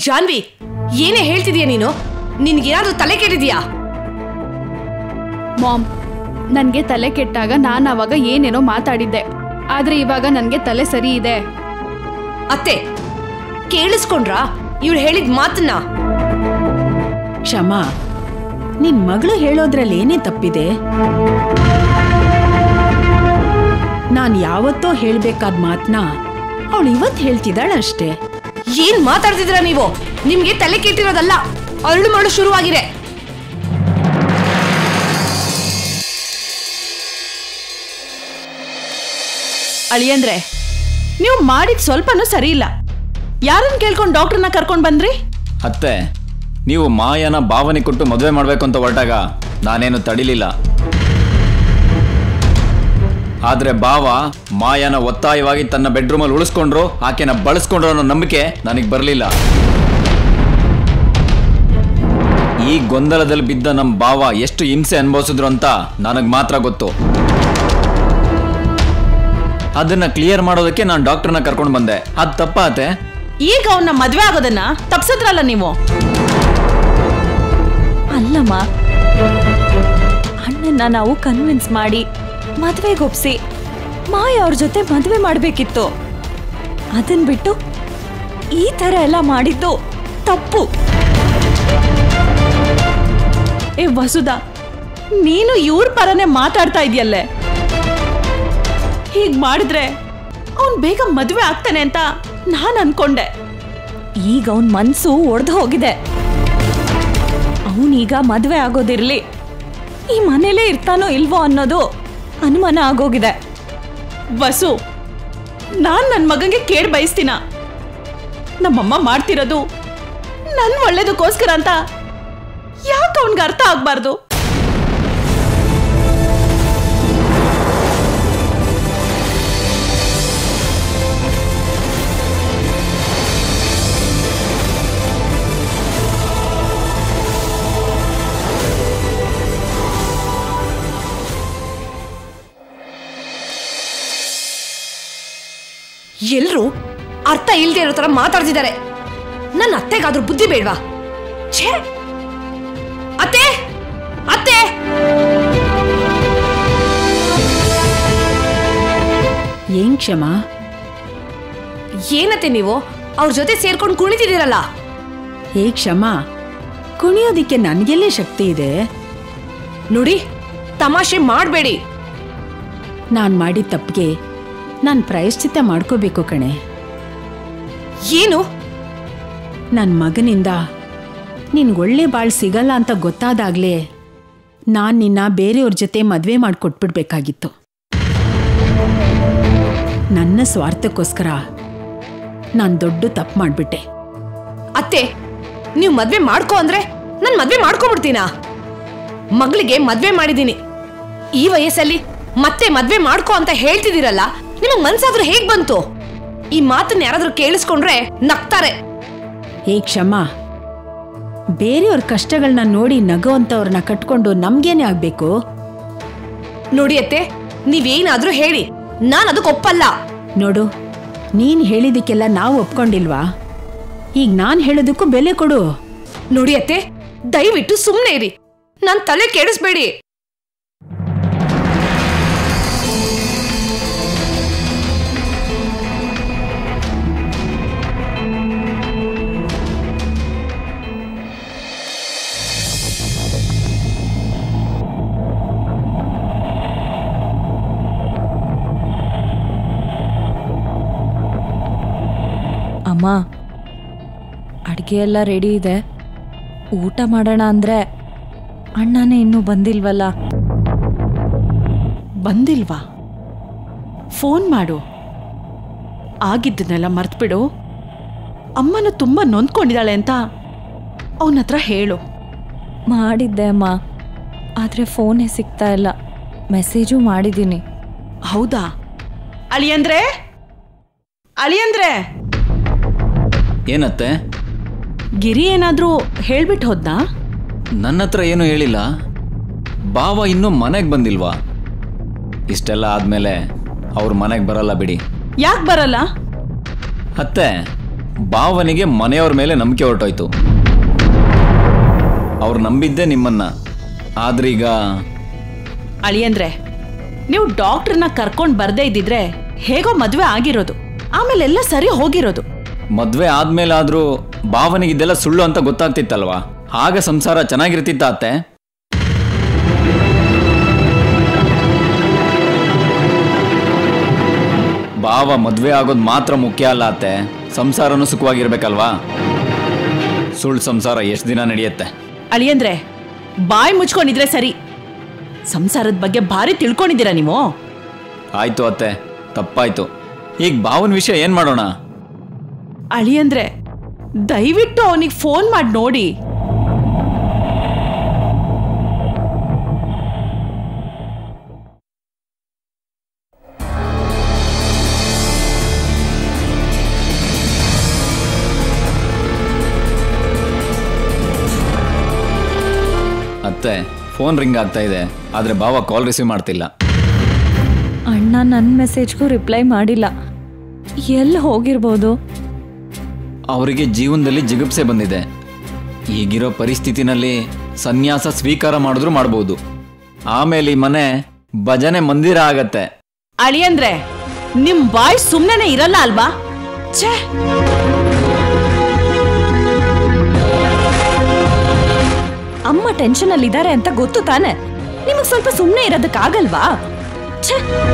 ಜಾನ್ವಿ ಏನೇ ಹೇಳ್ತಿದೀಯ ನೀನು ನಿನ್ಗೇನಾದ್ರೂ ತಲೆ ಕೆಟ್ಟಿದ್ಯಾ ಮಾಮ್ ನನಗೆ ತಲೆ ಕೆಟ್ಟಾಗ ನಾನು ಅವಾಗ ಏನೇನೋ ಮಾತಾಡಿದ್ದೆ ಆದ್ರೆ ಇವಾಗ ನನಗೆ ತಲೆ ಸರಿ ಇದೆ ಅತ್ತೆ ಕೇಳಿಸ್ಕೊಂಡ್ರಾ ಇವಳು ಹೇಳಿದ ಮಾತನ್ನ ಕ್ಷಮಾ ನಿನ್ ಮಗಳು ಹೇಳೋದ್ರಲ್ಲಿ ಏನೇ ತಪ್ಪಿದೆ ನಾನ್ ಯಾವತ್ತೋ ಹೇಳ್ಬೇಕಾದ ಮಾತನ್ನ ಅವಳು ಇವತ್ತು ಹೇಳ್ತಿದ್ದಾಳಷ್ಟೇ ಏನ್ ಮಾತಾಡ್ತಿದ್ರ ನೀವು ನಿಮ್ಗೆ ತಲೆ ಕೆಟ್ಟಿರೋದಲ್ಲ ಅರಳು ಮಾಡು ಶುರುವಾಗಿದೆ ಅಳಿಯಂದ್ರೆ ನೀವು ಮಾಡಿದ ಸ್ವಲ್ಪನೂ ಸರಿ ಇಲ್ಲ ಯಾರನ್ನ ಕೇಳ್ಕೊಂಡು ಡಾಕ್ಟರ್ನ ಕರ್ಕೊಂಡು ಬಂದ್ರಿ ಅತ್ತೆ ನೀವು ಮಾಯನ ಭಾವನೆ ಕೊಟ್ಟು ಮದುವೆ ಮಾಡಬೇಕು ಅಂತ ಹೊರಟಾಗ ನಾನೇನು ತಡಿಲಿಲ್ಲ ಆದ್ರೆ ಭಾವ ಮಾಯನ ಒತ್ತಾಯವಾಗಿ ತನ್ನ ಬೆಡ್ರೂಮಲ್ಲಿ ಉಳಿಸ್ಕೊಂಡ್ರು ಆಕೆನ ಬಳಸ್ಕೊಂಡ್ರು ಅನ್ನೋ ನಂಬಿಕೆ ನನಗೆ ಬರಲಿಲ್ಲ ಈ ಗೊಂದಲದಲ್ಲಿ ಬಿದ್ದ ನಮ್ಮ ಭಾವ ಎಷ್ಟು ಹಿಂಸೆ ಅನುಭವಿಸಿದ್ರು ಅಂತ ನನಗೆ ಮಾತ್ರ ಗೊತ್ತು ಅದನ್ನ ಕ್ಲಿಯರ್ ಮಾಡೋದಕ್ಕೆ ನಾನು ಡಾಕ್ಟರ್ನ ಕರ್ಕೊಂಡು ಬಂದೆ ಅದು ತಪ್ಪಾತೆ ಈಗ ಅವನ್ನ ಮದ್ವೆ ಆಗೋದನ್ನ ತಪ್ಸಿದ್ರಲ್ಲ ನೀವು ಅಲ್ಲಮ್ಮ ಅಣ್ಣನ ನಾವು ಕನ್ವಿನ್ಸ್ ಮಾಡಿ ಮದ್ವೆಗೊಪ್ಸಿ ಮಾಯ ಅವ್ರ ಜೊತೆ ಮದ್ವೆ ಮಾಡ್ಬೇಕಿತ್ತು ಅದನ್ ಬಿಟ್ಟು ಈ ತರ ಎಲ್ಲ ಮಾಡಿದ್ದು ತಪ್ಪು ಏ ವಸುಧಾ ನೀನು ಇವ್ರ ಪರನೇ ಮಾತಾಡ್ತಾ ಇದೆಯಲ್ಲೇ ಹೀಗ್ ಮಾಡಿದ್ರೆ ಅವನ್ ಬೇಗ ಮದ್ವೆ ಆಗ್ತಾನೆ ಅಂತ ನಾನ್ ಅನ್ಕೊಂಡೆ ಈಗ ಅವನ್ ಮನ್ಸು ಒಡೆದು ಹೋಗಿದೆ ಅವನೀಗ ಮದ್ವೆ ಆಗೋದಿರ್ಲಿ ಈ ಮನೇಲೇ ಇರ್ತಾನೋ ಇಲ್ವೋ ಅನ್ನೋದು ಅನುಮಾನ ಆಗೋಗಿದೆ ವಸು ನಾನ್ ನನ್ನ ಮಗಂಗೆ ಕೇಡ್ ಬಯಸ್ತೀನ ನಮ್ಮಮ್ಮ ಮಾಡ್ತಿರೋದು ನನ್ ಒಳ್ಳೇದಕ್ಕೋಸ್ಕರ ಅಂತ ಯಾಕೆ ಅವನ್ಗೆ ಅರ್ಥ ಆಗ್ಬಾರ್ದು ಎಲ್ರು ಅರ್ಥ ಇಲ್ದೇ ಇರೋ ತರ ಮಾತಾಡ್ತಿದ್ದಾರೆ ನನ್ನ ಅತ್ತೆಗಾದ್ರೂ ಬುದ್ಧಿ ಬೇಡ್ವಾ ಛೇ ಅತ್ತೆ ಅತ್ತೆ ಏನ್ ಕ್ಷಮಾ ಏನತ್ತೆ ನೀವು ಅವ್ರ ಜೊತೆ ಸೇರ್ಕೊಂಡು ಕುಣಿತಿದ್ದೀರಲ್ಲ ಹೇ ಕ್ಷಮಾ ಕುಣಿಯೋದಿಕ್ಕೆ ನನ್ಗೆಲ್ಲೇ ಶಕ್ತಿ ಇದೆ ನೋಡಿ ತಮಾಷೆ ಮಾಡಬೇಡಿ ನಾನ್ ಮಾಡಿದ ತಪ್ಪಿಗೆ ನಾನ್ ಪ್ರಾಯಶ್ಚಿತ್ತ ಮಾಡ್ಕೋಬೇಕು ಕಣೆ ಏನು ನನ್ ಮಗನಿಂದ ನಿನ್ಗೊಳ್ಳೆ ಬಾಳ್ ಸಿಗಲ್ಲ ಅಂತ ಗೊತ್ತಾದಾಗ್ಲೇ ನಾನ್ ನಿನ್ನ ಬೇರೆಯವ್ರ ಜೊತೆ ಮದ್ವೆ ಮಾಡ್ಕೊಟ್ಬಿಡ್ಬೇಕಾಗಿತ್ತು ನನ್ನ ಸ್ವಾರ್ಥಕ್ಕೋಸ್ಕರ ನಾನ್ ದೊಡ್ಡ ತಪ್ಪು ಮಾಡ್ಬಿಟ್ಟೆ ಅತ್ತೆ ನೀವು ಮದ್ವೆ ಮಾಡ್ಕೋ ಅಂದ್ರೆ ನಾನು ಮದ್ವೆ ಮಾಡ್ಕೊಬಿಡ್ತೀನಾ ಮಗಳಿಗೆ ಮದ್ವೆ ಮಾಡಿದೀನಿ ಈ ವಯಸ್ಸಲ್ಲಿ ಮತ್ತೆ ಮದ್ವೆ ಮಾಡ್ಕೋ ಅಂತ ಹೇಳ್ತಿದ್ದೀರಲ್ಲ ನಿಮಗ್ ಮನ್ಸಾದ್ರೂ ಹೇಗ್ ಬಂತು ಈ ಮಾತನ್ನ ಯಾರಾದ್ರೂ ಕೇಳಿಸ್ಕೊಂಡ್ರೆ ನಗ್ತಾರೆ ಹೇ ಕ್ಷಮಾ ಬೇರೆಯವ್ರ ಕಷ್ಟಗಳನ್ನ ನೋಡಿ ನಗೋವಂಥವ್ರನ್ನ ಕಟ್ಕೊಂಡು ನಮ್ಗೇನೆ ಆಗ್ಬೇಕು ನೋಡಿ ಅತ್ತೆ ನೀವೇನಾದ್ರೂ ಹೇಳಿ ನಾನು ಅದಕ್ಕೆ ಒಪ್ಪಲ್ಲ ನೋಡು ನೀನ್ ಹೇಳಿದಕ್ಕೆಲ್ಲ ನಾವು ಒಪ್ಕೊಂಡಿಲ್ವಾ ಈಗ ನಾನ್ ಹೇಳೋದಕ್ಕೂ ಬೆಲೆ ಕೊಡು ನೋಡಿ ಅತ್ತೆ ದಯವಿಟ್ಟು ಸುಮ್ಮನೆ ಇರಿ ನನ್ ತಲೆ ಕೆಡಿಸ್ಬೇಡಿ ಅಮ್ಮ ಅಡುಗೆ ಎಲ್ಲ ರೆಡಿ ಇದೆ ಊಟ ಮಾಡೋಣ ಅಂದ್ರೆ ಅಣ್ಣನೇ ಇನ್ನೂ ಬಂದಿಲ್ವಲ್ಲ ಬಂದಿಲ್ವಾ ಫೋನ್ ಮಾಡು ಆಗಿದ್ದನ್ನೆಲ್ಲ ಮರ್ತ್ಬಿಡು ಅಮ್ಮನ ತುಂಬ ನೊಂದ್ಕೊಂಡಿದ್ದಾಳೆ ಅಂತ ಅವನ ಹತ್ರ ಹೇಳು ಮಾಡಿದ್ದೆ ಅಮ್ಮ ಆದರೆ ಫೋನೇ ಸಿಗ್ತಾ ಇಲ್ಲ ಮೆಸೇಜು ಮಾಡಿದ್ದೀನಿ ಹೌದಾ ಅಳಿಯಂದ್ರೆ ಅಳಿಯಂದ್ರೆ ಏನತ್ತೆ ಗಿರಿ ಏನಾದ್ರೂ ಹೇಳ್ಬಿಟ್ಟು ಹೋದ್ನಾ ನನ್ನ ಹತ್ರ ಏನೂ ಹೇಳಿಲ್ಲ ಬಾವ ಇನ್ನೂ ಮನೆಗೆ ಬಂದಿಲ್ವಾ ಇಷ್ಟೆಲ್ಲ ಆದಮೇಲೆ ಅವ್ರ ಮನೆಗೆ ಬರಲ್ಲ ಬಿಡಿ ಯಾಕೆ ಬರಲ್ಲ ಅತ್ತೆ ಭಾವನಿಗೆ ಮನೆಯವ್ರ ಮೇಲೆ ನಂಬಿಕೆ ಹೊರಟೋಯ್ತು ಅವ್ರು ನಂಬಿದ್ದೆ ನಿಮ್ಮನ್ನ ಆದ್ರೀಗ ಅಳಿಯಂದ್ರೆ ನೀವು ಡಾಕ್ಟರ್ನ ಕರ್ಕೊಂಡು ಬರ್ದೇ ಇದ್ದಿದ್ರೆ ಹೇಗೋ ಮದುವೆ ಆಗಿರೋದು ಆಮೇಲೆ ಎಲ್ಲ ಸರಿ ಹೋಗಿರೋದು ಮದ್ವೆ ಆದ್ಮೇಲಾದ್ರೂ ಭಾವನಿಗೆ ಇದೆಲ್ಲ ಸುಳ್ಳು ಅಂತ ಗೊತ್ತಾಗ್ತಿತ್ತಲ್ವಾ ಆಗ ಸಂಸಾರ ಚೆನ್ನಾಗಿರ್ತಿತ್ತ ಅತ್ತೆ ಭಾವ ಮದ್ವೆ ಆಗೋದು ಮಾತ್ರ ಮುಖ್ಯ ಅಲ್ಲ ಅತ್ತೆ ಸಂಸಾರನೂ ಸುಖವಾಗಿರ್ಬೇಕಲ್ವಾ ಸುಳ್ಳು ಸಂಸಾರ ಎಷ್ಟು ದಿನ ನಡೆಯುತ್ತೆ ಅಳಿಯಂದ್ರೆ ಬಾಯಿ ಮುಚ್ಕೊಂಡಿದ್ರೆ ಸರಿ ಸಂಸಾರದ ಬಗ್ಗೆ ಭಾರಿ ತಿಳ್ಕೊಂಡಿದ್ದೀರಾ ನೀವು ಆಯ್ತು ಅತ್ತೆ ತಪ್ಪಾಯ್ತು ಈಗ ಭಾವನ ವಿಷಯ ಏನ್ ಮಾಡೋಣ ಅಳಿಯಂದ್ರೆ ದಯವಿಟ್ಟು ಅವನಿಗೆ ಫೋನ್ ಮಾಡಿ ನೋಡಿ ಅತ್ತೆ ಫೋನ್ ರಿಂಗ್ ಆಗ್ತಾ ಇದೆ ಆದ್ರೆ ಭಾವ ಕಾಲ್ ರಿಸೀವ್ ಮಾಡ್ತಿಲ್ಲ ಅಣ್ಣ ನನ್ನ ಮೆಸೇಜ್ಗೂ ರಿಪ್ಲೈ ಮಾಡಿಲ್ಲ ಎಲ್ಲಿ ಹೋಗಿರ್ಬೋದು ಅವರಿಗೆ ಜೀವನದಲ್ಲಿ ಜಿಗುಪ್ಸೆ ಬಂದಿದೆ ಈಗಿರೋ ಪರಿಸ್ಥಿತಿನಲ್ಲಿ ಸನ್ಯಾಸ ಸ್ವೀಕಾರ ಮಾಡಿದ್ರು ಮಾಡ್ಬೋದು ಆಮೇಲೆ ಈ ಮನೆ ಭಜನೆ ಮಂದಿರ ಆಗತ್ತೆ ಅಳಿಯಂದ್ರೆ ನಿಮ್ ಬಾಯ್ ಸುಮ್ನೆನೆ ಇರಲ್ಲ ಅಲ್ವಾ ಛೇ ಅಮ್ಮ ಟೆನ್ಷನ್ ಅಲ್ಲಿ ಇದ್ದಾರೆ ಅಂತ ಗೊತ್ತು ತಾನೆ ನಿಮಗ್ ಸ್ವಲ್ಪ ಸುಮ್ಮನೆ ಇರೋದಕ್ಕಾಗಲ್ವಾ ಛೇ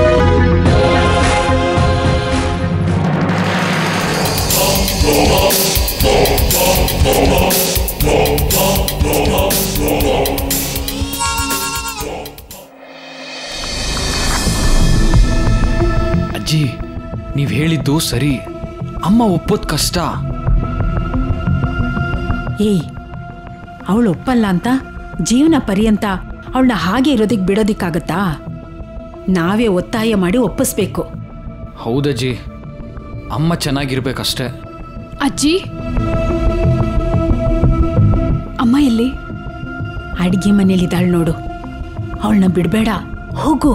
ಅಜ್ಜಿ ನೀವು ಹೇಳಿದ್ದು ಸರಿ ಅಮ್ಮ ಒಪ್ಪೋದ್ ಕಷ್ಟ ಏಯ್ ಅವಳು ಒಪ್ಪಲ್ಲ ಅಂತ ಜೀವನ ಪರ್ಯಂತ ಅವಳನ್ನ ಹಾಗೆ ಇರೋದಕ್ಕೆ ಬಿಡೋದಿಕ್ಕಾಗತ್ತಾ ನಾವೇ ಒತ್ತಾಯ ಮಾಡಿ ಒಪ್ಪಿಸ್ಬೇಕು ಹೌದಜ್ಜಿ ಅಮ್ಮ ಚೆನ್ನಾಗಿರ್ಬೇಕಷ್ಟೇ ಅಜ್ಜಿ ಅಮ್ಮ ಎಲ್ಲಿ ಅಡ್ಗೆ ಮನೇಲಿದ್ದಾಳೆ ನೋಡು ಅವಳನ್ನ ಬಿಡಬೇಡ ಹೋಗು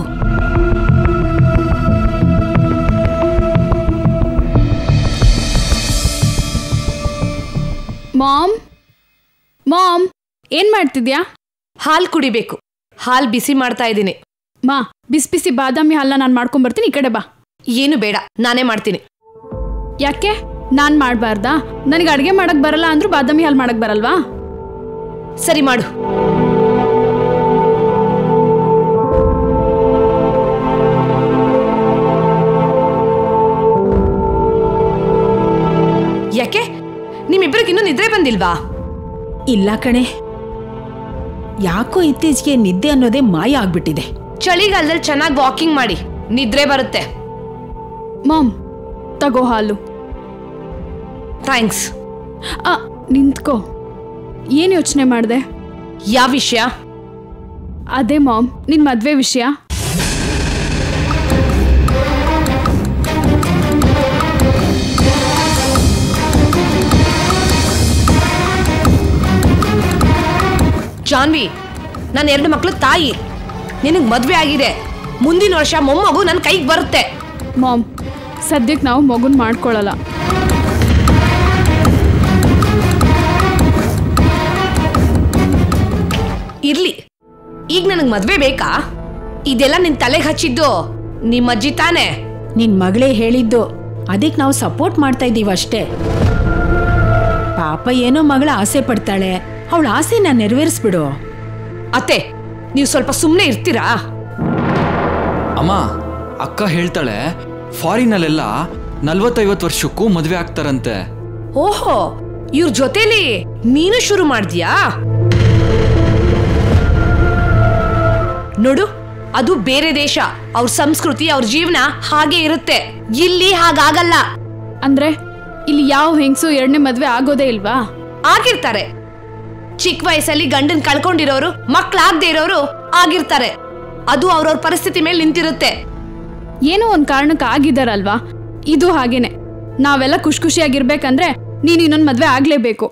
ಮಾಮ್ ಮಾಮ್ ಏನ್ ಮಾಡ್ತಿದ್ಯಾ ಹಾಲು ಕುಡಿಬೇಕು ಹಾಲು ಬಿಸಿ ಮಾಡ್ತಾ ಇದ್ದೀನಿ ಮಾ ಬಿಸಿ ಬಿಸಿ ಬಾದಾಮಿ ಹಾಲನ್ನ ನಾನು ಮಾಡ್ಕೊಂಬರ್ತೀನಿ ಈ ಕಡೆ ಬಾ ಏನು ಬೇಡ ನಾನೇ ಮಾಡ್ತೀನಿ ಯಾಕೆ ನಾನ್ ಮಾಡಬಾರ್ದಾ ನನಗೆ ಅಡುಗೆ ಮಾಡಕ್ ಬರಲ್ಲ ಅಂದ್ರೂ ಬಾದಾಮಿ ಹಾಲು ಮಾಡಕ್ ಬರಲ್ವಾ ಸರಿ ಮಾಡು ಯಾಕೆ ನಿಮ್ಮಿಬ್ಬರಿಗಿನ್ನೂ ನಿದ್ರೆ ಬಂದಿಲ್ವಾ ಇಲ್ಲ ಕಣೆ ಯಾಕೋ ಇತ್ತೀಚೆಗೆ ನಿದ್ದೆ ಅನ್ನೋದೇ ಮಾಯ ಆಗ್ಬಿಟ್ಟಿದೆ ಚಳಿಗಾಲದಲ್ಲಿ ಚೆನ್ನಾಗಿ ವಾಕಿಂಗ್ ಮಾಡಿ ನಿದ್ರೆ ಬರುತ್ತೆ ಮಾಮ್ ತಗೋ ಹಾಲು ಥ್ಯಾಂಕ್ಸ್ ಆ ನಿಂತ್ಕೋ ಏನು ಯೋಚನೆ ಮಾಡಿದೆ ಯಾವ ವಿಷಯ ಅದೇ ಮಾಮ್ ನಿನ್ ಮದ್ವೆ ವಿಷಯ ಜಾನ್ವಿ ನಾನು ಎರಡು ಮಕ್ಳು ತಾಯಿ ನಿನಗೆ ಮದ್ವೆ ಆಗಿದೆ ಮುಂದಿನ ವರ್ಷ ಮೊಮ್ಮಗು ನನ್ನ ಕೈಗೆ ಬರುತ್ತೆ ಮಾಮ್ ಸದ್ಯಕ್ಕೆ ನಾವು ಮಗುನ್ ಮಾಡ್ಕೊಳ್ಳಲ್ಲ ಇರ್ಲಿ ಈಗ ನನಗೆ ಮದ್ವೆ ಬೇಕಾ ಇದೆಲ್ಲ ನಿನ್ ತಲೆಗೆ ಹಚ್ಚಿದ್ದು ನಿಮ್ಮ ಅಜ್ಜಿ ತಾನೇ ನಿನ್ ಮಗಳೇ ಹೇಳಿದ್ದು ಅದಕ್ಕೆ ನಾವು ಸಪೋರ್ಟ್ ಮಾಡ್ತಾ ಇದ್ದೀವಿ ಅಷ್ಟೇ ಪಾಪ ಏನೋ ಮಗಳ ಆಸೆ ಪಡ್ತಾಳೆ ಅವಳ ಆಸೆನ ನೆರವೇರಿಸ್ಬಿಡು ಅತ್ತೆ ನೀವು ಸ್ವಲ್ಪ ಸುಮ್ಮನೆ ಇರ್ತೀರಾ ಅಮ್ಮ ಅಕ್ಕ ಹೇಳ್ತಾಳೆ ಫಾರಿನಲ್ಲೆಲ್ಲ ನಲ್ವತ್ತೈವತ್ತು ವರ್ಷಕ್ಕೂ ಮದುವೆ ಆಗ್ತಾರಂತೆ ಓಹೋ ಇವ್ರ ಜೊತೆಲಿ ನೀನು ಶುರು ಮಾಡ್ದ್ಯಾ ನೋಡು ಅದು ಬೇರೆ ದೇಶ ಅವ್ರ ಸಂಸ್ಕೃತಿ ಅವ್ರ ಜೀವನ ಹಾಗೆ ಇರುತ್ತೆ ಇಲ್ಲಿ ಹಾಗಾಗಲ್ಲ ಅಂದ್ರೆ ಇಲ್ಲಿ ಯಾವ ಹೆಂಗಸು ಎರಡನೇ ಮದ್ವೆ ಆಗೋದೇ ಇಲ್ವಾ ಆಗಿರ್ತಾರೆ ಚಿಕ್ಕ ವಯಸ್ಸಲ್ಲಿ ಗಂಡನ್ ಕಳ್ಕೊಂಡಿರೋರು ಮಕ್ಳಾಗ್ದೇ ಇರೋರು ಆಗಿರ್ತಾರೆ ಅದು ಅವ್ರವ್ರ ಪರಿಸ್ಥಿತಿ ಮೇಲೆ ನಿಂತಿರುತ್ತೆ ಏನೋ ಒಂದ್ ಕಾರಣಕ್ಕೆ ಆಗಿದಾರಲ್ವಾ ಇದು ಹಾಗೇನೆ ನಾವೆಲ್ಲ ಖುಷಿ ಖುಷಿಯಾಗಿರ್ಬೇಕಂದ್ರೆ ನೀನ್ ಇನ್ನೊಂದ್ ಮದ್ವೆ ಆಗ್ಲೇಬೇಕು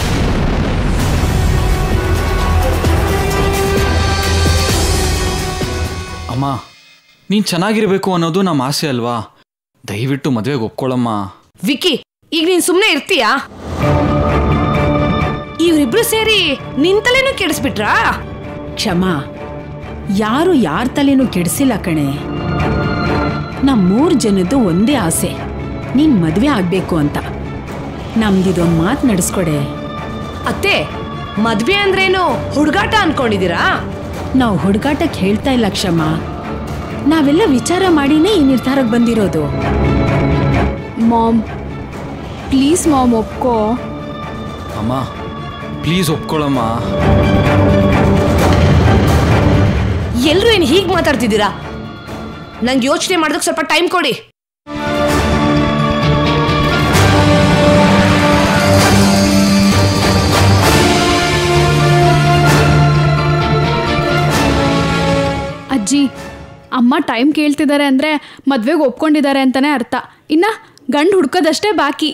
ಅಮ್ಮ ನೀನ್ ಚೆನ್ನಾಗಿರ್ಬೇಕು ಅನ್ನೋದು ನಮ್ಮ ಆಸೆ ಅಲ್ವಾ ದಯವಿಟ್ಟು ಮದುವೆಗೆ ಒಪ್ಕೊಳ್ಳಮ್ಮ ವಿಕಿ ಈಗ ನೀನ್ ಸುಮ್ಮನೆ ಇರ್ತೀಯಾ ಇವರಿಬ್ರು ಸೇರಿ ನಿಂತಲೇನು ಕೆಡಿಸ್ಬಿಟ್ರಾ ಕ್ಷಮಾ ಯಾರು ಯಾರ ತಲೆನೂ ಕೆಡಿಸಿಲ್ಲ ಕಣೆ ನಮ್ಮ ಮೂರು ಜನದ್ದು ಒಂದೇ ಆಸೆ ನೀನ್ ಮದ್ವೆ ಆಗ್ಬೇಕು ಅಂತ ನಮ್ದಿದೊಂದು ಮಾತು ನಡೆಸ್ಕೊಡೆ ಅತ್ತೆ ಮದ್ವೆ ಅಂದ್ರೇನು ಹುಡುಗಾಟ ಅನ್ಕೊಂಡಿದೀರಾ ನಾವು ಹುಡುಗಾಟಕ್ಕೆ ಹೇಳ್ತಾ ಇಲ್ಲ ಕ್ಷಮಾ ನಾವೆಲ್ಲ ವಿಚಾರ ಮಾಡಿನೇ ಈ ನಿರ್ಧಾರಕ್ಕೆ ಬಂದಿರೋದು ಮಾಮ್ ಪ್ಲೀಸ್ ಮಾಮ್ ಒಪ್ಕೋ ಅಮ್ಮ ಪ್ಲೀಸ್ ಒಪ್ಕೊಳ್ಳಮ್ಮ ಎಲ್ರು ಏನ್ ಹೀಗ್ ಮಾತಾಡ್ತಿದ್ದೀರಾ ನಂಗೆ ಯೋಚನೆ ಮಾಡೋದಕ್ಕೆ ಸ್ವಲ್ಪ ಟೈಮ್ ಕೊಡಿ ಅಜ್ಜಿ ಅಮ್ಮ ಟೈಮ್ ಕೇಳ್ತಿದ್ದಾರೆ ಅಂದರೆ ಮದ್ವೆಗೆ ಒಪ್ಕೊಂಡಿದ್ದಾರೆ ಅಂತಲೇ ಅರ್ಥ ಇನ್ನು ಗಂಡು ಹುಡ್ಕೋದಷ್ಟೇ ಬಾಕಿ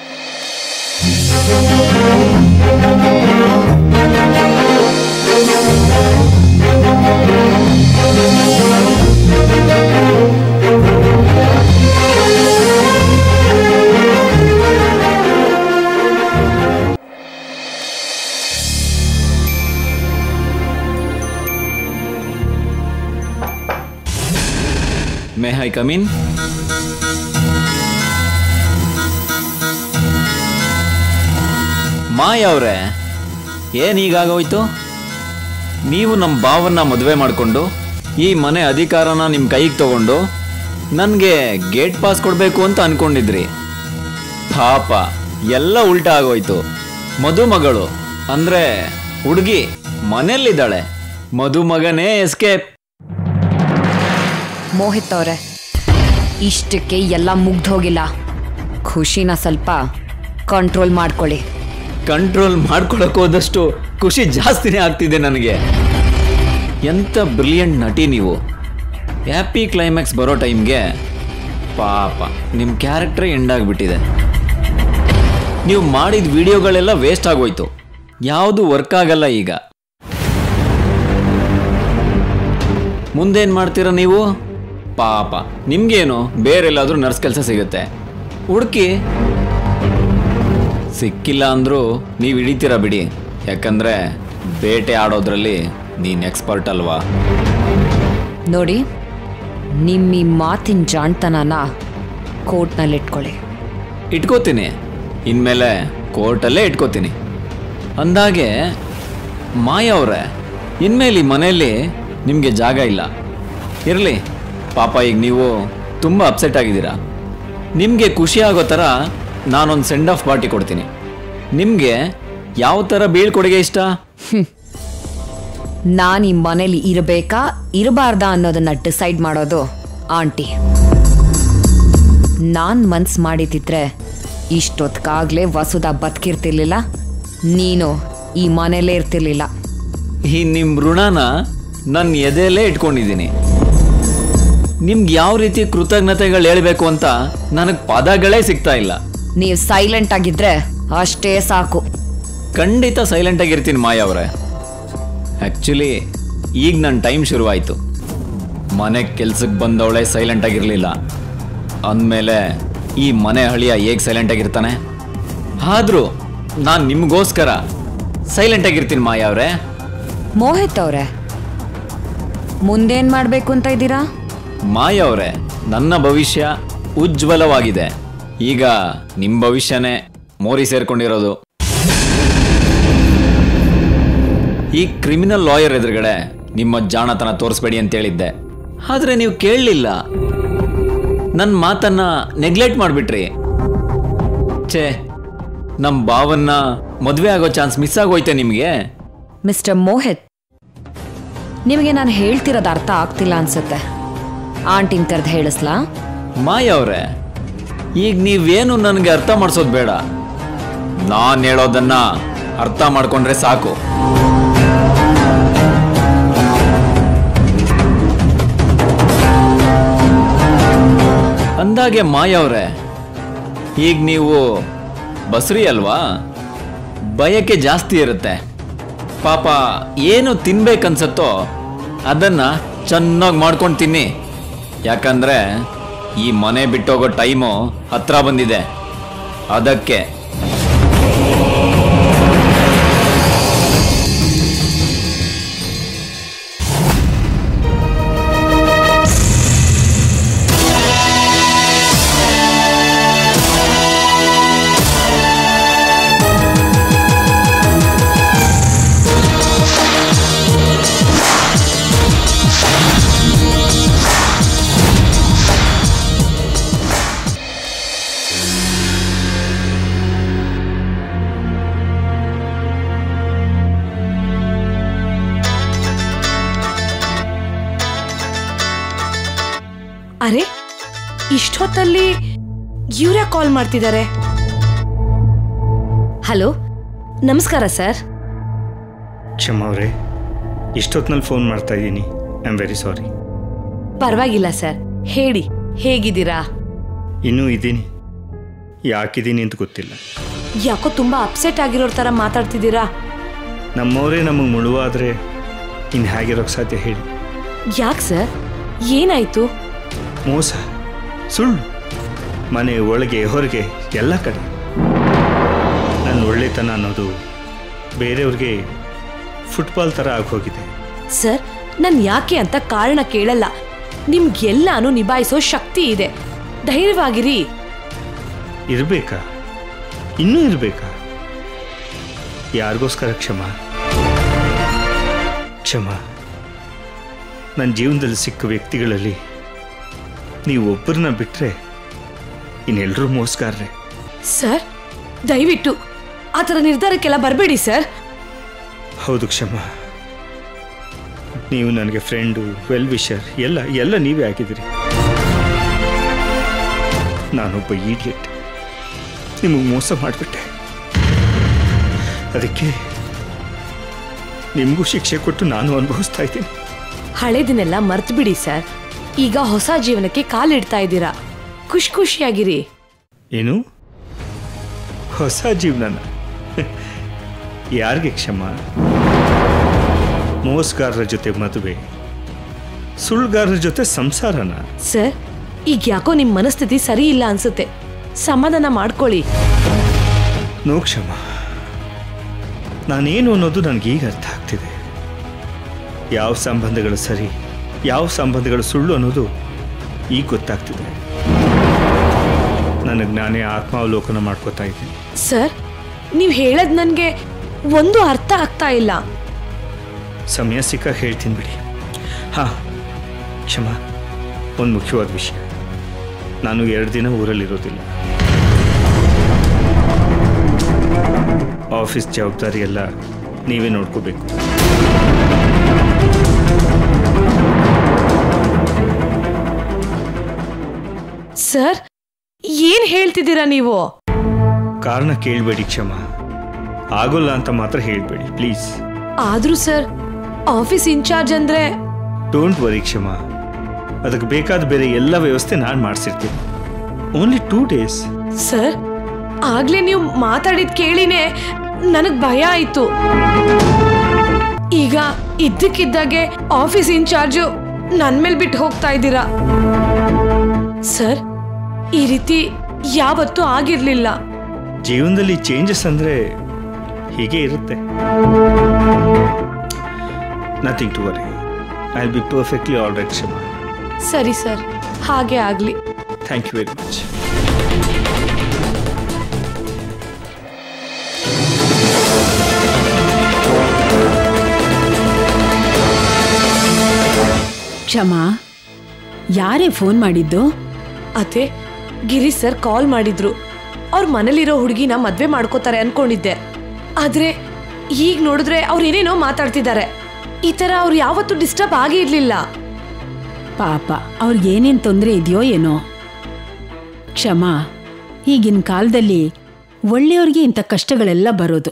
ಮೇ ಹೈ ಕಮೀನ್ ಮಾಯ ಅವ್ರೆ ಏನ್ ಹೀಗಾಗೋಯ್ತು ನೀವು ನಮ್ಮ ಭಾವನ್ನ ಮದುವೆ ಮಾಡಿಕೊಂಡು ಈ ಮನೆ ಅಧಿಕಾರನ ನಿಮ್ಮ ಕೈಗೆ ತಗೊಂಡು ನನಗೆ ಗೇಟ್ ಪಾಸ್ ಕೊಡಬೇಕು ಅಂತ ಅನ್ಕೊಂಡಿದ್ರಿ ಪಾಪ ಎಲ್ಲ ಉಲ್ಟಾ ಆಗೋಯ್ತು ಮದುಮಗಳು ಅಂದ್ರೆ ಹುಡುಗಿ ಮನೆಯಲ್ಲಿದ್ದಾಳೆ ಮದುಮಗನೇ ಎಸ್ಕೇಪ್ ಮೋಹಿತ್ ಅವರೇ ಇಷ್ಟಕ್ಕೆ ಎಲ್ಲ ಮುಗ್ದು ಹೋಗಿಲ್ಲ ಖುಷಿನ ಸ್ವಲ್ಪ ಕಂಟ್ರೋಲ್ ಮಾಡ್ಕೊಳ್ಳಿ ಕಂಟ್ರೋಲ್ ಮಾಡ್ಕೊಳಕ್ ಹೋದಷ್ಟು ಖುಷಿ ಜಾಸ್ತಿನೇ ಆಗ್ತಿದೆ ನನಗೆ ಎಂಥ ಬ್ರಿಲಿಯಂಟ್ ನಟಿ ನೀವು ಹ್ಯಾಪಿ ಕ್ಲೈಮ್ಯಾಕ್ಸ್ ಬರೋ ಟೈಮ್ಗೆ ಪಾಪ ನಿಮ್ಮ ಕ್ಯಾರೆಕ್ಟ್ರೇ ಎಂಡ್ ಆಗಿಬಿಟ್ಟಿದೆ ನೀವು ಮಾಡಿದ ವಿಡಿಯೋಗಳೆಲ್ಲ ವೇಸ್ಟ್ ಆಗೋಯ್ತು ಯಾವುದು ವರ್ಕ್ ಆಗಲ್ಲ ಈಗ ಮುಂದೇನು ಮಾಡ್ತೀರಾ ನೀವು ಪಾಪ ನಿಮ್ಗೇನು ಬೇರೆಲ್ಲಾದ್ರೂ ನರ್ಸ್ ಕೆಲಸ ಸಿಗುತ್ತೆ ಹುಡುಕಿ ಸಿಕ್ಕಿಲ್ಲ ಅಂದ್ರೂ ನೀವು ಹಿಡಿತೀರ ಬಿಡಿ ಯಾಕಂದ್ರೆ ಬೇಟೆ ಆಡೋದ್ರಲ್ಲಿ ನೀನು ಎಕ್ಸ್ಪರ್ಟ್ ಅಲ್ವಾ ನೋಡಿ ನಿಮ್ಮ ಈ ಮಾತಿನ ಜಾಣ್ತನನ ಕೋರ್ಟ್ನಲ್ಲಿ ಇಟ್ಕೊಳ್ಳಿ ಇಟ್ಕೋತೀನಿ ಇನ್ಮೇಲೆ ಕೋರ್ಟಲ್ಲೇ ಇಟ್ಕೋತೀನಿ ಅಂದಾಗೆ ಮಾಯ ಅವರೇ ಇನ್ಮೇಲೆ ಈ ಮನೆಯಲ್ಲಿ ನಿಮಗೆ ಜಾಗ ಇಲ್ಲ ಇರಲಿ ಪಾಪ ಈಗ ನೀವು ತುಂಬ ಅಪ್ಸೆಟ್ ಆಗಿದ್ದೀರಾ ನಿಮಗೆ ಖುಷಿ ಆಗೋ ಥರ ನಾನೊಂದು ಸೆಂಡ್ ಆಫ್ ಪಾರ್ಟಿ ಕೊಡ್ತೀನಿ ನಿಮಗೆ ಯಾವ ಥರ ಬೀಳ್ಕೊಡುಗೆ ಇಷ್ಟ ನಾನು ಈ ಮನೇಲಿ ಇರಬೇಕಾ ಇರಬಾರ್ದಾ ಅನ್ನೋದನ್ನ ಡಿಸೈಡ್ ಮಾಡೋದು ಆಂಟಿ ನಾನು ಮನ್ಸು ಮಾಡಿದಿದ್ರೆ ಇಷ್ಟೊತ್ಕಾಗ್ಲೇ ವಸುದ ಬದುಕಿರ್ತಿರ್ಲಿಲ್ಲ ನೀನು ಈ ಮನೇಲೇ ಇರ್ತಿರ್ಲಿಲ್ಲ ಈ ನಿಮ್ಮ ಋಣನ ನನ್ನ ಎದೆಯಲ್ಲೇ ಇಟ್ಕೊಂಡಿದ್ದೀನಿ ನಿಮ್ಗೆ ಯಾವ ರೀತಿ ಕೃತಜ್ಞತೆಗಳು ಹೇಳಬೇಕು ಅಂತ ನನಗೆ ಪದಗಳೇ ಸಿಗ್ತಾ ಇಲ್ಲ ನೀವು ಸೈಲೆಂಟ್ ಆಗಿದ್ರೆ ಅಷ್ಟೇ ಸಾಕು ಖಂಡಿತ ಸೈಲೆಂಟ್ ಆಗಿರ್ತೀನಿ ಮಾಯ ಅವರೇ ಆ್ಯಕ್ಚುಲಿ ಈಗ ನನ್ನ ಟೈಮ್ ಶುರುವಾಯಿತು ಮನೆ ಕೆಲ್ಸಕ್ಕೆ ಬಂದವಳೆ ಸೈಲೆಂಟ್ ಆಗಿರಲಿಲ್ಲ ಅಂದಮೇಲೆ ಈ ಮನೆ ಹಳಿಯ ಹೇಗೆ ಸೈಲೆಂಟ್ ಆಗಿರ್ತಾನೆ ಆದರೂ ನಾನು ನಿಮಗೋಸ್ಕರ ಸೈಲೆಂಟ್ ಆಗಿರ್ತೀನಿ ಮಾಯ ಅವರೇ ಮೋಹಿತ್ ಅವ್ರೆ ಮುಂದೇನ್ ಮಾಡ್ಬೇಕು ಅಂತ ಇದ್ದೀರಾ ಮಾಯ ಅವರೇ ನನ್ನ ಭವಿಷ್ಯ ಉಜ್ವಲವಾಗಿದೆ ಈಗ ನಿಮ್ಮ ಭವಿಷ್ಯನೇ ಮೋರಿ ಸೇರ್ಕೊಂಡಿರೋದು ಈ ಕ್ರಿಮಿನಲ್ ಲಾಯರ್ ಎದುರುಗಡೆ ನಿಮ್ಮ ಜಾಣತನ ತೋರಿಸ್ಬೇಡಿ ಅಂತ ಹೇಳಿದ್ದೆ ಆದ್ರೆ ನೀವು ಕೇಳಲಿಲ್ಲ ನನ್ನ ಮಾತನ್ನ ನೆಗ್ಲೆಕ್ಟ್ ಮಾಡಿಬಿಟ್ರಿ ಛೇ ನಮ್ಮ ಭಾವನ್ನ ಮದುವೆ ಆಗೋ ಚಾನ್ಸ್ ಮಿಸ್ ಆಗೋಯ್ತೆ ನಿಮಗೆ ಮಿಸ್ಟರ್ ಮೋಹಿತ್ ನಿಮಗೆ ನಾನು ಹೇಳ್ತಿರೋದು ಅರ್ಥ ಆಗ್ತಿಲ್ಲ ಅನ್ಸುತ್ತೆ ಆಂಟಿನ್ ಕರೆದು ಹೇಳಿಸ್ಲಾ ಮಾಯ ಅವರೇ ಈಗ ನೀವೇನು ನನಗೆ ಅರ್ಥ ಮಾಡಿಸೋದು ಬೇಡ ನಾನು ಹೇಳೋದನ್ನ ಅರ್ಥ ಮಾಡ್ಕೊಂಡ್ರೆ ಸಾಕು ಅಂದಾಗೆ ಮಾಯ ಅವರೇ ಈಗ ನೀವು ಬಸ್ರಿ ಅಲ್ವಾ ಬಯಕೆ ಜಾಸ್ತಿ ಇರುತ್ತೆ ಪಾಪ ಏನು ತಿನ್ಬೇಕನ್ಸತ್ತೋ ಅದನ್ನ ಚೆನ್ನಾಗಿ ಮಾಡ್ಕೊಂಡು ತಿನ್ನಿ ಯಾಕಂದ್ರೆ ಈ ಮನೆ ಬಿಟ್ಟೋಗೋ ಟೈಮು ಹತ್ರ ಬಂದಿದೆ ಅದಕ್ಕೆ ಅರೆ ಇಷ್ಟೊತ್ತಲ್ಲಿ ಇವ್ರೇ ಕಾಲ್ ಮಾಡ್ತಿದ್ದಾರೆ ಹಲೋ ನಮಸ್ಕಾರ ಸರ್ ಕ್ಷಮ ಅವರೇ ಇಷ್ಟೊತ್ತಿನಲ್ಲಿ ಫೋನ್ ಮಾಡ್ತಾ ಇದ್ದೀನಿ ಐ ಆಮ್ ವೆರಿ ಸಾರಿ ಪರವಾಗಿಲ್ಲ ಸರ್ ಹೇಳಿ ಹೇಗಿದ್ದೀರಾ ಇನ್ನೂ ಇದ್ದೀನಿ ಯಾಕಿದ್ದೀನಿ ಅಂತ ಗೊತ್ತಿಲ್ಲ ಯಾಕೋ ತುಂಬಾ ಅಪ್ಸೆಟ್ ಆಗಿರೋರ್ ತರ ಮಾತಾಡ್ತಿದ್ದೀರಾ ನಮ್ಮವರೇ ನಮಗೆ ಮುಳುವಾದರೆ ಇನ್ನು ಹೇಗಿರೋಕ್ಕೆ ಸಾಧ್ಯ ಹೇಳಿ ಯಾಕೆ ಸರ್ ಏನಾಯ್ತು ಮೋಸ ಸುಳ್ಳು ಮನೆ ಒಳಗೆ ಹೊರಗೆ ಎಲ್ಲ ಕಡೆ ನನ್ನ ಒಳ್ಳೆತನ ಅನ್ನೋದು ಬೇರೆಯವ್ರಿಗೆ ಫುಟ್ಬಾಲ್ ಥರ ಆಗೋಗಿದೆ ಸರ್ ನನ್ ಯಾಕೆ ಅಂತ ಕಾರಣ ಕೇಳಲ್ಲ ನಿಮ್ಗೆಲ್ಲಾನು ನಿಭಾಯಿಸೋ ಶಕ್ತಿ ಇದೆ ಧೈರ್ಯವಾಗಿರಿ ಇರಬೇಕಾ ಇನ್ನೂ ಇರಬೇಕಾ ಯಾರಿಗೋಸ್ಕರ ಕ್ಷಮ ಕ್ಷಮ ನನ್ನ ಜೀವನದಲ್ಲಿ ಸಿಕ್ಕ ವ್ಯಕ್ತಿಗಳಲ್ಲಿ ನೀವು ಒಬ್ಬರನ್ನ ಬಿಟ್ಟರೆ ಇನ್ನೆಲ್ಲರೂ ಮೋಸ್ಗಾರ್ರೆ ಸರ್ ದಯವಿಟ್ಟು ಆ ಥರ ನಿರ್ಧಾರಕ್ಕೆಲ್ಲ ಬರಬೇಡಿ ಸರ್ ಹೌದು ಕ್ಷಮ ನೀವು ನನಗೆ ಫ್ರೆಂಡು ವೆಲ್ ವಿಷರ್ ಎಲ್ಲ ಎಲ್ಲ ನೀವೇ ಆಗಿದ್ದೀರಿ ನಾನೊಬ್ಬ ಈಡಿಯಟ್ ನಿಮಗೆ ಮೋಸ ಮಾಡಿಬಿಟ್ಟೆ ಅದಕ್ಕೆ ನಿಮಗೂ ಶಿಕ್ಷೆ ಕೊಟ್ಟು ನಾನು ಅನುಭವಿಸ್ತಾ ಇದ್ದೀನಿ ಹಳೇದಿನೆಲ್ಲ ಮರ್ತು ಬಿಡಿ ಸರ್ ಈಗ ಹೊಸ ಜೀವನಕ್ಕೆ ಕಾಲಿಡ್ತಾ ಇದ್ದೀರಾ ಖುಷಿ ಖುಷಿಯಾಗಿರಿ ಏನು ಹೊಸ ಜೀವನನ ಯಾರಿಗೆ ಕ್ಷಮ ಮೋಸಗಾರರ ಜೊತೆ ಮದುವೆ ಸುಳ್ಳುಗಾರರ ಜೊತೆ ಸಂಸಾರನ ಸರ್ ಈಗ ಯಾಕೋ ನಿಮ್ ಮನಸ್ಥಿತಿ ಸರಿ ಇಲ್ಲ ಅನ್ಸುತ್ತೆ ಸಮಾಧಾನ ಮಾಡ್ಕೊಳ್ಳಿ ನೋ ಕ್ಷಮ ನಾನೇನು ಅನ್ನೋದು ನನಗೀಗ ಅರ್ಥ ಆಗ್ತಿದೆ ಯಾವ ಸಂಬಂಧಗಳು ಸರಿ ಯಾವ ಸಂಬಂಧಗಳು ಸುಳ್ಳು ಅನ್ನೋದು ಈಗ ಗೊತ್ತಾಗ್ತಿದೆ ನನಗೆ ನಾನೇ ಆತ್ಮಾವಲೋಕನ ಮಾಡ್ಕೋತಾ ಇದ್ದೀನಿ ಸರ್ ನೀವು ಹೇಳದ್ ನನ್ಗೆ ಒಂದು ಅರ್ಥ ಆಗ್ತಾ ಇಲ್ಲ ಸಮಯ ಸಿಕ್ಕಾಗ ಹೇಳ್ತೀನಿ ಬಿಡಿ ಹಾಂ ಕ್ಷಮ ಒಂದು ಮುಖ್ಯವಾದ ವಿಷಯ ನಾನು ಎರಡು ದಿನ ಊರಲ್ಲಿರೋದಿಲ್ಲ ಆಫೀಸ್ ಜವಾಬ್ದಾರಿ ಎಲ್ಲ ನೀವೇ ನೋಡ್ಕೋಬೇಕು ಸರ್ ಏನ್ ಹೇಳ್ತಿದ್ದೀರಾ ನೀವು ಕಾರಣ ಕೇಳಬೇಡಿ ಕ್ಷಮ ಆಗೋಲ್ಲ ಅಂತ ಮಾತ್ರ ಹೇಳಬೇಡಿ ಪ್ಲೀಸ್ ಆದ್ರೂ ಸರ್ ಆಫೀಸ್ ಇನ್ಚಾರ್ಜ್ ಅಂದ್ರೆ ಡೋಂಟ್ ವರಿ ಕ್ಷಮ ಅದಕ್ಕೆ ಬೇಕಾದ ಬೇರೆ ಎಲ್ಲ ವ್ಯವಸ್ಥೆ ನಾನು ಮಾಡಿಸಿರ್ತೀನಿ ಓನ್ಲಿ ಟೂ ಡೇಸ್ ಸರ್ ಆಗ್ಲೇ ನೀವು ಮಾತಾಡಿದ್ ಕೇಳಿನೇ ನನಗ್ ಭಯ ಆಯ್ತು ಈಗ ಇದ್ದಕ್ಕಿದ್ದಾಗೆ ಆಫೀಸ್ ಇನ್ಚಾರ್ಜು ನನ್ ಮೇಲ್ ಬಿಟ್ಟು ಹೋಗ್ತಾ ಇದ್ದೀರಾ ಸರ್ ಈ ರೀತಿ ಯಾವತ್ತೂ ಆಗಿರ್ಲಿಲ್ಲ ಜೀವನದಲ್ಲಿ ಚೇಂಜಸ್ ಅಂದರೆ ಹೀಗೆ ಇರುತ್ತೆ nothing to worry I will be perfectly all right Kshama ಸರಿ ಸರ್ ಹಾಗೆ ಆಗ್ಲಿ thank you very much Kshama ಯಾರೇ ಫೋನ್ ಮಾಡಿದ್ದು ಅತ್ತೆ ಗಿರಿ ಸರ್ ಕಾಲ್ ಮಾಡಿದ್ರು ಅವ್ರ ಮನೇಲಿರೋ ಹುಡುಗಿನ ಮದ್ವೆ ಮಾಡ್ಕೋತಾರೆ ಅನ್ಕೊಂಡಿದ್ದೆ ಆದ್ರೆ ಈಗ ನೋಡಿದ್ರೆ ಅವ್ರು ಏನೇನೋ ಮಾತಾಡ್ತಿದ್ದಾರೆ ಈ ತರ ಅವ್ರು ಯಾವತ್ತೂ ಡಿಸ್ಟರ್ಬ್ ಆಗೇ ಇರ್ಲಿಲ್ಲ ಪಾಪ ಅವ್ರಿಗೆ ಏನೇನು ತೊಂದರೆ ಇದೆಯೋ ಏನೋ ಕ್ಷಮಾ ಈಗಿನ ಕಾಲದಲ್ಲಿ ಒಳ್ಳೆಯವ್ರಿಗೆ ಇಂಥ ಕಷ್ಟಗಳೆಲ್ಲ ಬರೋದು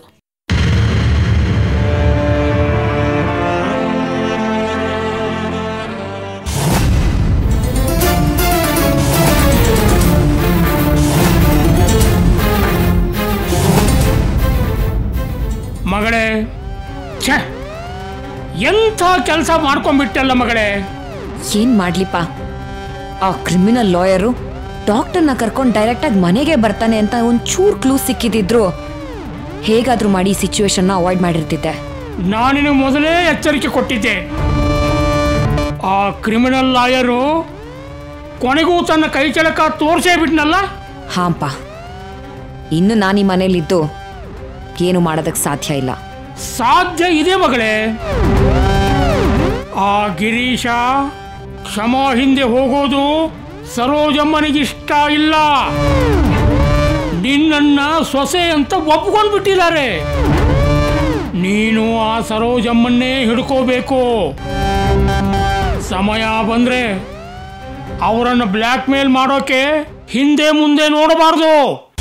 ಮಗಳೇ ಛೇ ಎಂಥ ಕೆಲಸ ಮಾಡ್ಕೊಂಡ್ಬಿಟ್ಟಲ್ಲ ಮಗಳೇ ಏನ್ ಮಾಡ್ಲಿಪ್ಪ ಆ ಕ್ರಿಮಿನಲ್ ಲಾಯರು ಡಾಕ್ಟರ್ನ ಕರ್ಕೊಂಡು ಡೈರೆಕ್ಟಾಗಿ ಮನೆಗೆ ಬರ್ತಾನೆ ಅಂತ ಒಂಚೂರು ಕ್ಲೂ ಸಿಕ್ಕಿದಿದ್ರು ಹೇಗಾದ್ರೂ ಮಾಡಿ ಈ ಸಿಚುವೇಶನ್ನ ಅವಾಯ್ಡ್ ಮಾಡಿರ್ತಿದ್ದೆ ನಾನಿನ ಮೊದಲೇ ಎಚ್ಚರಿಕೆ ಕೊಟ್ಟಿದ್ದೆ ಆ ಕ್ರಿಮಿನಲ್ ಲಾಯರು ಕೊನೆಗೂ ತನ್ನ ಕೈ ಚಳಕ ತೋರ್ಸೇ ಬಿಟ್ನಲ್ಲ ಹಾಂಪ ಇನ್ನು ನಾನು ಈ ಮನೇಲಿದ್ದು ಏನು ಮಾಡೋದಕ್ಕೆ ಸಾಧ್ಯ ಇಲ್ಲ ಸಾಧ್ಯ ಇದೆ ಮಗಳೇ ಆ ಗಿರೀಶ ಕ್ಷಮ ಹಿಂದೆ ಹೋಗೋದು ಸರೋಜಮ್ಮನಿಗಿಷ್ಟ ಇಲ್ಲ ನಿನ್ನನ್ನ ಸೊಸೆ ಅಂತ ಒಪ್ಕೊಂಡು ಬಿಟ್ಟಿದ್ದಾರೆ ನೀನು ಆ ಸರೋಜಮ್ಮನ್ನೇ ಹಿಡ್ಕೋಬೇಕು ಸಮಯ ಬಂದ್ರೆ ಅವರನ್ನು ಬ್ಲ್ಯಾಕ್ ಮೇಲ್ ಮಾಡೋಕೆ ಹಿಂದೆ ಮುಂದೆ ನೋಡಬಾರ್ದು